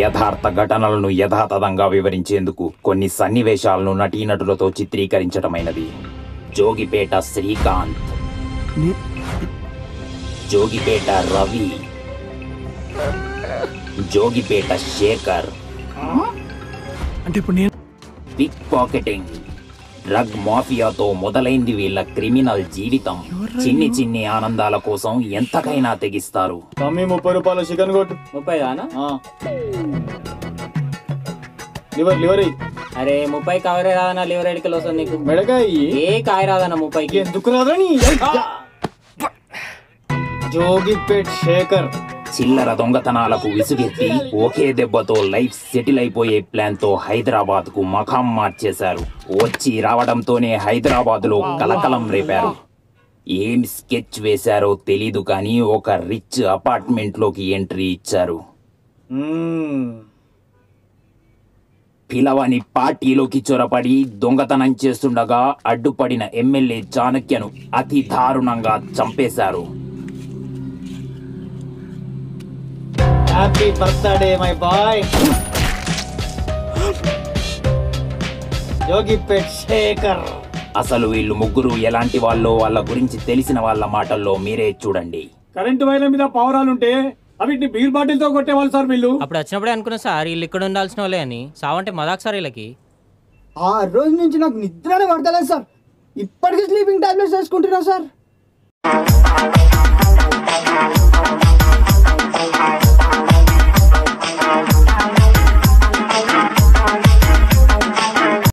యథార్థ ఘటనలను యథాతథంగా వివరించేందుకు కొన్ని సన్నివేశాలను నటీనటులతో చిత్రీకరించటమైనది జోగిపేట శ్రీకాంత్ జోగిపేట రవి జోగిపేట శేఖర్ అంటే ఇప్పుడు నేను పిక్ పాకెటింగ్ డ్రగ్ మాఫియాతో మొదలైంది వీళ్ళ క్రిమినల్ జీవితం చిన్ని చిన్ని ఆనందాల కోసం ఎంతకైనా తెగిస్తారు తమ్మి ముప్పై రూపాయల చికెన్ కొట్టు ముప్పై కానా ఆ. లివర్ లివర్ ఎయ్. అరే ముప్పై కవరే రాదన్నా లివర్ ఎడికలు వస్తుంది నీకు బెడకాయ ఇయ్యి. ఏ కాయ రాదన్న ముప్పైకి ఎందుకు రాదని జోగిపేట్ శేఖర్ చిల్లర దొంగతనాలకు విసుగెత్తి ఒకే దెబ్బతో లైఫ్ సెటిల్ అయిపోయే ప్లాన్ తో హైదరాబాద్ కు మఖం మార్చేశారు వచ్చి రావడంతోనే హైదరాబాద్ లో కలకలం రేపారు ఏం స్కెచ్ వేశారో తెలీదు కానీ ఒక రిచ్ అపార్ట్మెంట్ లోకి ఎంట్రీ ఇచ్చారు మ్మ్. పిలవని పార్టీలోకి చొరపడి దొంగతనం చేస్తుండగా అడ్డుపడిన ఎమ్మెల్యే చాణక్యను అతి దారుణంగా చంపేశారు happy birthday my boy Jogipet Shekhar అసలు వీళ్ళు ముగ్గురు ఎలాంటి వాళ్ళో వాళ్ళ గురించి తెలిసిన వాళ్ళ మాటల్లో మీరే చూడండి కరెంటు వైర్ల మీద పావురాలుంటే అవిటిని బీర్ బాటిల్ తో కొట్టేవాళ్ళు సార్ వీళ్ళు అప్పుడు వచ్చినప్పుడే అనుకున్నా సార్ వీళ్ళు ఇక్కడ ఉండాల్సిన వాళ్ళే అని సావంటే మదాక్ సార్ వీళ్ళకి ఆ రోజు నుంచి నాకు నిద్రనే పడతలేదు సార్ ఇప్పటికీ స్లీపింగ్ టాబ్లెట్స్ వేసుకుంటున్నా సార్